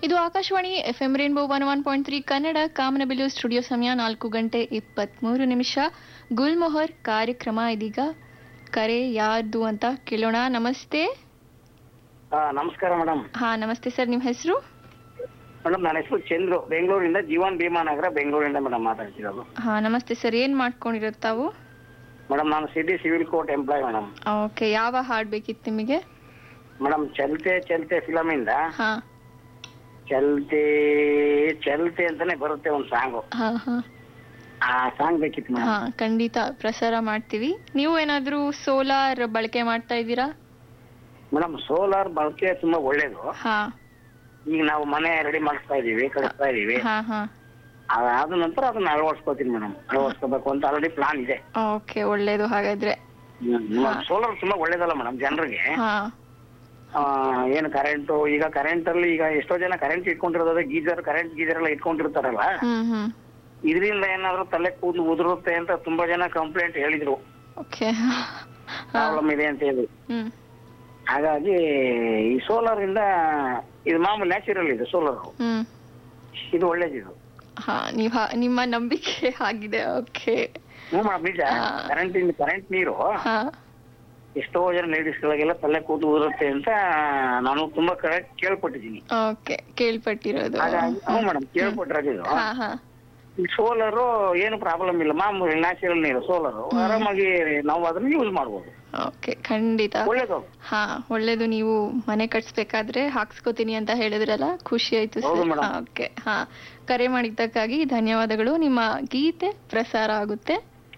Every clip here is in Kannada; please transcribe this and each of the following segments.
ಇದು Akashvani F M rainbow one one point three Kannada ಕಾಮನಬಿಲ್ಲು ಸ್ಟುಡಿಯೋ ಸಮಯ ನಾಲ್ಕು ಗಂಟೆ ಇಪ್ಪತ್ತ್ಮೂರು ನಿಮಿಷ ಗುಲ್ಮೊಹರ್ ಕಾರ್ಯಕ್ರಮ ಇದೀಗ ಕರೆ ಯಾರ್ದು ಅಂತ ಕೇಳೋಣ ನಮಸ್ತೆ ಹಾ ನಮಸ್ಕಾರ ಮೇಡಮ್ ಹಾ ನಮಸ್ತೆ ಸರ್ ನಿಮ್ಮ ಹೆಸರು ಮೇಡಮ್ ನನ್ನ ಹೆಸರು ಚಂದ್ರು ಬೆಂಗಳೂರಿಂದ ಜೀವನ್ ಭೀಮಾನಗರ ಬೆಂಗಳೂರಿಂದ ಮೇಡಮ್ ಮಾತಾಡ್ತಿರೋದು ಹಾ ನಮಸ್ತೆ ಸರ್ ಏನ್ ಮಾಡ್ಕೊಂಡಿರೋದು ತಾವು ಮೇಡಮ್ ನಾನು city civil court employ madam okay ಯಾವ ಹಾಡ್ ಬೇಕಿತ್ತು ನಿಮಗೆ ಮೇಡಮ್ ಚಲ್ತೆ ಚಲ್ತೆ ಫಿಲಮ್ ಇಂದ ಹಾ ಚಲ್ತೆ ಚಲ್ತೆ ಅಂತಾನೆ ಬರುತ್ತೆ ಒಂದು ಸಾಂಗು ಹಾ ಹಾ ಆ ಸಾಂಗ್ ಬೇಕಿತ್ತು ಹಾ ಮೇಡಮ್ ಖಂಡಿತ ಪ್ರಸಾರ ಮಾಡ್ತೀವಿ ನೀವು ಏನಾದ್ರೂ ಸೋಲಾರ್ ಬಳಕೆ ಮಾಡ್ತಾ ಇದ್ದೀರಾ ಮೇಡಮ್ ಸೋಲಾರ್ ಬಳಕೆ ತುಂಬಾ ಒಳ್ಳೇದು ಹಾ ಈಗ ನಾವು ಮನೆ ರೆಡಿ ಮಾಡಿಸ್ತಾ ಇದೀವಿ ಕಳಿಸ್ತಾ ಇದೀವಿ ಹಾ ಹಾ ಅದಾದ ನಂತರ ಅದನ್ನ ಅಳವಡಿಸ್ಕೋತೀನಿ ಮೇಡಮ್ ಅಳವಡಿಸ್ಕೋಬೇಕು ಅಂತ ಆಲ್ರೆಡಿ ಪ್ಲಾನ್ ಇದೆ ಓಕೆ ಒಳ್ಳೇದು ಹಾಗಾದ್ರೆ ಸೋಲಾರ್ ತುಂಬಾ ಒಳ್ಳೇದಲ್ಲ ಮೇಡಮ್ ಜನರಿಗೆ ಹಾ ಏನು ಕರೆಂಟು ಈಗ ಕರೆಂಟ್ ಅಲ್ಲಿ ಈಗ ಎಷ್ಟೋ ಜನ ಕರೆಂಟ್ ಇಟ್ಕೊಂಡಿರೋದ್ರೆ ಗೀಜರ್ ಕರೆಂಟ್ ಗೀಜರ್ ಎಲ್ಲ ಇಟ್ಕೊಂಡಿರ್ತಾರಲ್ಲ ಹ್ಮ್ ಹ್ಮ್ ಇದರಿಂದ ಏನಾದ್ರು ತಲೆ ಕೂದಲು ಉದುರುತ್ತೆ ಅಂತ ತುಂಬಾ ಜನ ಕಂಪ್ಲೇಂಟ್ ಹೇಳಿದ್ರು ಓಕೆ ಪ್ರಾಬ್ಲಮ್ ಇದೆ ಅಂತ ಹೇಳಿ ಹ್ಮ್ ಹಾಗಾಗಿ ಈ ಸೋಲಾರ್ ಇಂದ ಇದು ಮಾಮೂಲಿ ನ್ಯಾಚುರಲ್ ಇದೆ ಸೋಲಾರ್ ಹ್ಮ್ ಇದು ಒಳ್ಳೇದಿದು ಹಾ ನೀವ್ ಹಾ- ನಿಮ್ಮ ನಂಬಿಕೆ ಆಗಿದೆ ಓಕೆ ಹ್ಞೂ ಮೇಡಮ್ ನಿಜ ಹಾ. ಕರೆಂಟ್ ಇಂದ ಕರೆಂಟ್ ನೀರು ಹಾ ಎಷ್ಟೋ ಜನ ಲೇಡೀಸ್ ಗಳಿಗೆಲ್ಲ ತಲೆ ಕೂದಲು ಉದುರುತ್ತೆ ಅಂತ ನಾನು ತುಂಬಾ ಕರೆಕ್ಟ್ ಕೇಳ್ಪಟ್ಟಿದ್ದೀನಿ ಓಕೆ ಕೇಳ್ಪಟ್ಟಿರೋದು ಹಾಗಾಗಿ ಹ್ಞೂ ಮೇಡಮ್ ಕೇಳ್ಪಟ್ಟಿರೋದು ಹಾ ಹಾ ಈ ಸೋಲಾರ್ ಏನು ಪ್ರಾಬ್ಲಮ್ ಇಲ್ಲ ಮಾಮೂಲಿ ನ್ಯಾಚುರಲ್ ನೀರು ಸೋಲಾರ್ ಆರಾಮಾಗಿ ನಾವು ಅದನ್ನ ಯೂಸ್ ಮಾಡ್ಬೋದು ಓಕೆ ಖಂಡಿತ ಒಳ್ಳೇದು ಹಾ ಒಳ್ಳೇದು ನೀವು ಮನೆ ಕಟ್ಸ್ಬೇಕಾದ್ರೆ ಹಾಕ್ಸ್ಕೊತೀನಿ ಅಂತ ಹೇಳಿದ್ರಲ್ಲ ಖುಷಿ ಆಯ್ತು ಹೌದು ಸರ್ madam. ಓಕೆ ಹಾ ಕರೆ ಮಾಡಿದ್ದಕ್ಕಾಗಿ ಧನ್ಯವಾದಗಳು ನಿಮ್ಮ ಗೀತೆ ಪ್ರಸಾರ ಆಗುತ್ತೆ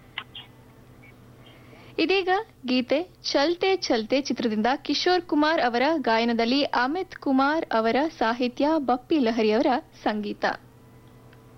ಇದೀಗ ಗೀತೆ ಚಲ್ತೆ ಚಲ್ತೆ ಚಿತ್ರದಿಂದ ಕಿಶೋರ್ ಕುಮಾರ್ ಅವರ ಗಾಯನದಲ್ಲಿ ಅಮಿತ್ ಕುಮಾರ್ ಅವರ ಸಾಹಿತ್ಯ ಬಪ್ಪಿ ಲಹರಿ ಅವರ ಸಂಗೀತ